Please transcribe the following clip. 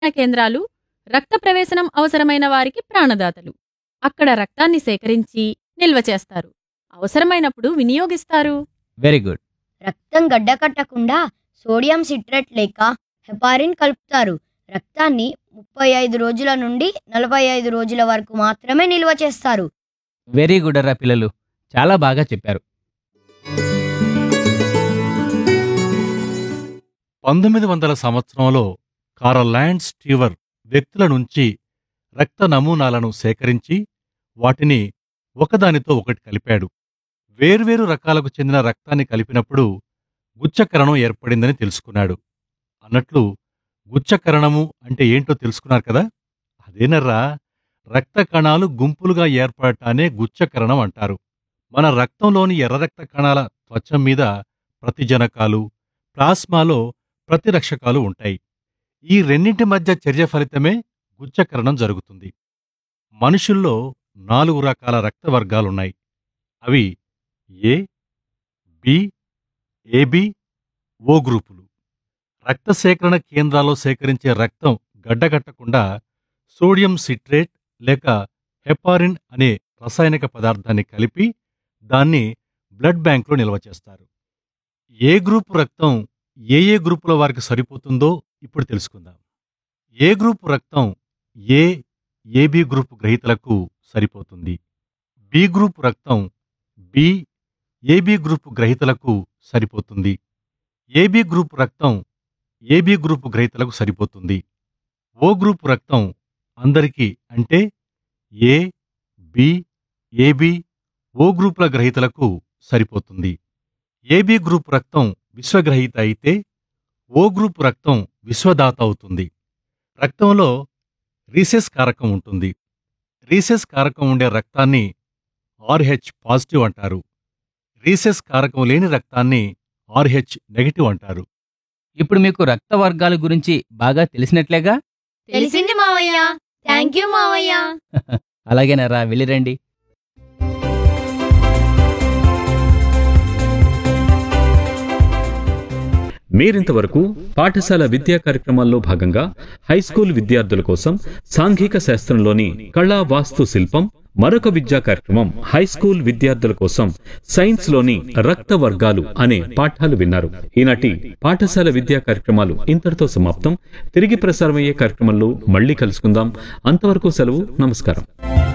కేంద్రాలు రక్త ప్రవేశనం అవసరమైన వారికి ప్రాణదాతలు అక్కడ రక్తాన్ని సేకరించి నిల్వ చేస్తారు అవసరమైనప్పుడు వినియోగిస్తారు వెరీ గుడ్ రక్తం గడ్డకట్టకుండా సోడియం సిట్రేట్ లేక హెపారిన్ కలుపుతారు రక్తాన్ని ముప్పై ఐదు రోజుల నుండి నలభై ఐదు రోజుల వరకు మాత్రమే నిల్వ చేస్తారు వెరీ గుడ్ అర్రా పిల్లలు చాలా బాగా చెప్పారు పంతొమ్మిది వందల సంవత్సరంలో కారల్ స్టీవర్ వ్యక్తుల నుంచి రక్త నమూనాలను సేకరించి వాటిని ఒకదానితో ఒకటి కలిపాడు వేర్వేరు రకాలకు చెందిన రక్తాన్ని కలిపినప్పుడు గుచ్చకరణం ఏర్పడిందని తెలుసుకున్నాడు అన్నట్లు గుచ్చకరణము అంటే ఏంటో తెలుసుకున్నారు కదా అదేనర్రా రక్త కణాలు గుంపులుగా ఏర్పడటానే గుచ్చకరణం అంటారు మన రక్తంలోని ఎర్ర రక్త కణాల త్వచం మీద ప్రతిజనకాలు ప్లాస్మాలో ప్రతిరక్షకాలు ఉంటాయి ఈ రెండింటి మధ్య చర్య ఫలితమే గుచ్చకరణం జరుగుతుంది మనుషుల్లో నాలుగు రకాల రక్త వర్గాలున్నాయి అవి ఏ బి ఏబి ఓ గ్రూపులు రక్త సేకరణ కేంద్రాల్లో సేకరించే రక్తం గడ్డగట్టకుండా సోడియం సిట్రేట్ లేక హెపారిన్ అనే రసాయనిక పదార్థాన్ని కలిపి దాన్ని బ్లడ్ బ్యాంకులో నిల్వ చేస్తారు ఏ గ్రూపు రక్తం ఏ ఏ గ్రూపుల వారికి సరిపోతుందో ఇప్పుడు తెలుసుకుందాం ఏ గ్రూపు రక్తం ఏ ఏబి గ్రూపు గ్రహీతలకు సరిపోతుంది బి గ్రూపు రక్తం బి ఏబి గ్రూపు గ్రహీతలకు సరిపోతుంది ఏబి గ్రూపు రక్తం ఏబి గ్రూపు గ్రహీతలకు సరిపోతుంది ఓ గ్రూపు రక్తం అందరికీ అంటే ఏ బి ఏబి ఓ గ్రూపుల గ్రహీతలకు సరిపోతుంది ఏబి గ్రూపు రక్తం విశ్వగ్రహీత అయితే ఓ గ్రూపు రక్తం విశ్వదాత అవుతుంది రక్తంలో రీసెస్ కారకం ఉంటుంది రీసెస్ కారకం ఉండే రక్తాన్ని ఆర్హెచ్ పాజిటివ్ అంటారు రీసెస్ కారకం లేని రక్తాన్ని ఆర్హెచ్ నెగటివ్ అంటారు ఇప్పుడు మీకు రక్త వర్గాల గురించి బాగా తెలిసినట్లేగా తెలిసింది మావయ్య థ్యాంక్ యూ మావయ్య అలాగేనరా వెళ్ళిరండి మీరింతవరకు పాఠశాల విద్యా కార్యక్రమాల్లో భాగంగా హైస్కూల్ విద్యార్థుల కోసం సాంఘిక శాస్త్రంలోని కళా వాస్తు శిల్పం మరొక విద్యా కార్యక్రమం హైస్కూల్ విద్యార్థుల కోసం సైన్స్ లోని రక్త వర్గాలు అనే పాఠాలు విన్నారు ఈనాటి పాఠశాల విద్యా కార్యక్రమాలు ఇంతటితో సమాప్తం తిరిగి ప్రసారమయ్యే కార్యక్రమంలో మళ్ళీ కలుసుకుందాం అంతవరకు సెలవు నమస్కారం